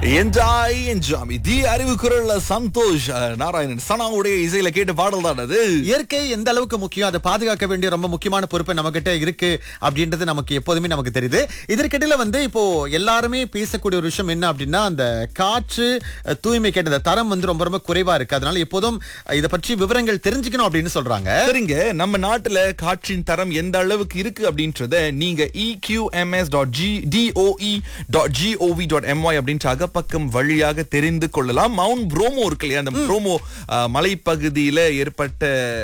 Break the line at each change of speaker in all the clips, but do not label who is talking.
Enjoy என்ஜாமி தி அறிவு குரல்ல சந்தோஷ் அஹ், நாராயணன் சனாவுடைய இசையில கேட்டு பாடல் தான் அது
இயற்கை எந்த அளவுக்கு முக்கியம் அதை பாதுகாக்க வேண்டிய ரொம்ப முக்கியமான பொறுப்பு நம்ம கிட்ட இருக்கு அப்படின்றது நமக்கு எப்போதுமே நமக்கு தெரியுது இதற்கிடையில வந்து இப்போ எல்லாருமே பேசக்கூடிய ஒரு விஷயம் என்ன அப்படின்னா அந்த காற்று அஹ், தூய்மை கேட்ட அந்த தரம் வந்து ரொம்ப ரொம்ப குறைவா இருக்கு அதனால எப்போதும் அஹ், இதை பற்றி விவரங்கள் தெரிஞ்சுக்கணும் அப்படின்னு சொல்றாங்க
சரிங்க நம்ம நாட்டுல காற்றின் தரம் எந்த அளவுக்கு இருக்கு அப்படின்றத நீங்க eqms dot G DOE dot GOV dot MY அப்படின்ற அகப்பக்கம் வழியாக தெரிந்து கொள்ளலாம் மவுண்ட் ப்ரோமோ இருக்கு இல்லையா அந்த ப்ரோமோ மலைப்பகுதியில ஏற்பட்ட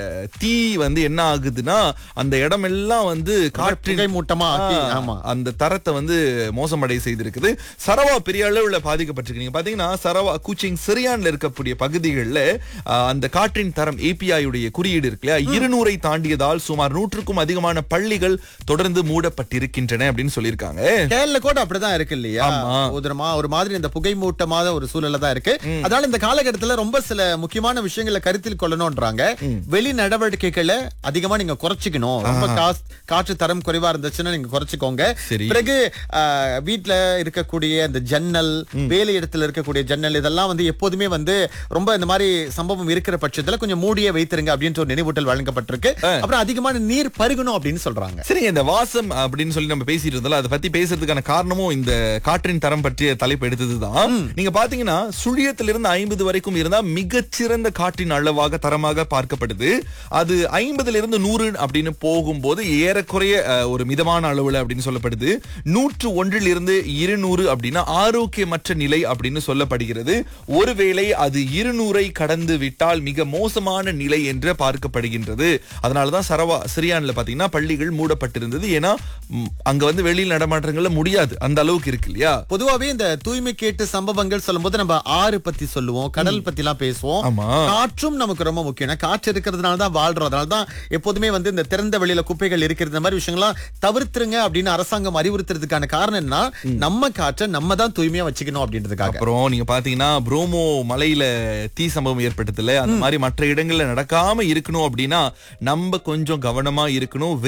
தீ வந்து என்ன ஆகுதுன்னா அந்த இடமெல்லாம் வந்து காற்றின்
புகை மூட்டமா ஆக்கி,
ஆ,
ஆமா.
அந்த தரத்தை வந்து மோசமடைய செய்திருக்குது சரவா பெரிய அளவுல பாதிக்கப்பட்டிருக்கு நீங்க பாத்தீங்கன்னா சரவா கூச்சிங் சிரியான்ல இருக்கக்கூடிய பகுதிகளில் அந்த காற்றின் தரம் ஏபிஐ உடைய குறியீடு இருக்கு இல்லையா இருநூறை தாண்டியதால் சுமார் நூற்றுக்கும் அதிகமான பள்ளிகள் தொடர்ந்து மூடப்பட்டிருக்கின்றன அப்படின்னு சொல்லியிருக்காங்க
கேரள கூட அப்படிதான் இருக்கு இல்லையா
ஆமா.
உதரமா ஒரு மாதிரி இந்த புகை மூட்டமாத ஒரு சூழல்ல தான் இருக்கு அதனால இந்த காலகட்டத்துல ரொம்ப சில முக்கியமான விஷயங்களை கருத்தில் கொள்ளணும்ன்றாங்க வெளி நடவடிக்கைகளை அதிகமா நீங்க குறைச்சிக்கணும் ரொம்ப காசு காற்று தரம் குறைவா இருந்துச்சுன்னா நீங்க குறைச்சிக்கோங்க
சரி.
பிறகு ஆஹ், வீட்ல இருக்கக்கூடிய அந்த ஜன்னல் வேலை இடத்துல இருக்கக்கூடிய ஜன்னல் இதெல்லாம் வந்து எப்போதுமே வந்து ரொம்ப இந்த மாதிரி சம்பவம் இருக்கிற பட்சத்துல கொஞ்சம் மூடியே வைத்திருங்க அப்படின்ற ஒரு நினைவூட்டல் வழங்கப்பட்டிருக்கு அப்புறம் அதிகமான நீர் பருகணும் அப்படின்னு சொல்றாங்க
சரிங்க இந்த வாசம் அப்படின்னு சொல்லி நம்ம பேசிட்டு இருந்தோம்ல அதை பத்தி பேசுறதுக்கான காரணமும் இந்த காற்றின் தரம் பற்றிய தலைப்பு எடுத்ததுதான் நீங்க பாத்தீங்கன்னா சுழியத்திலிருந்து ஐம்பது வரைக்கும் இருந்தா மிகச்சிறந்த காற்றின் அளவாக தரமாக பார்க்கப்படுது அது ஐம்பதுல இருந்து நூறு அப்படின்னு போகும்போது ஏறக்குறைய அஹ், ஒரு மிதமான அளவுல அப்படின்னு சொல்லப்படுது நூற்று ஒன்றில் இருந்து இருநூறு அப்படின்னா ஆரோக்கியமற்ற நிலை அப்படின்னு சொல்லப்படுகிறது ஒருவேளை அது இருநூறை கடந்து விட்டால் மிக மோசமான நிலை என்று பார்க்கப்படுகின்றது அதனாலதான் சரவா சிரியான்ல பாத்தீங்கன்னா பள்ளிகள் மூடப்பட்டிருந்தது ஏன்னா ம், அங்க வந்து வெளியில் நடமாட்டங்கள்ல முடியாது அந்த அளவுக்கு இருக்கு இல்லையா
பொதுவாவே இந்த தூய்மை கேட்டு சம்பவங்கள் சொல்லும்போது நம்ம ஆறு பத்தி சொல்லுவோம் கடல் பத்தி எல்லாம் பேசுவோம்
ஆமா.
காற்றும் நமக்கு ரொம்ப முக்கியம் ஏன்னா காற்று இருக்கிறதுனால தான் வாழ்றோம் அதனால தான் எப்போதுமே வந்து இந்த திறந்த வெளியில குப்பைகள் இருக்கிறது இந்த மாதிரி விஷயங்கள்லாம் தவிர்த்துருங்க அப்படின்னு அரசாங்கம் அறிவுறுத்துறதுக்கான காரணம் என்ன நம்ம காற்றை நம்ம தான் தூய்மையா வச்சுக்கணும் அப்படின்றதுக்காக
அப்புறம் நீங்க பாத்தீங்கன்னா புரோமோ மலையில தீ சம்பவம் ஏற்பட்டதுல அந்த மாதிரி மற்ற இடங்கள்ல நடக்காம இருக்கணும் அப்படின்னா நம்ம கொஞ்சம் கவனமா இருக்கணும்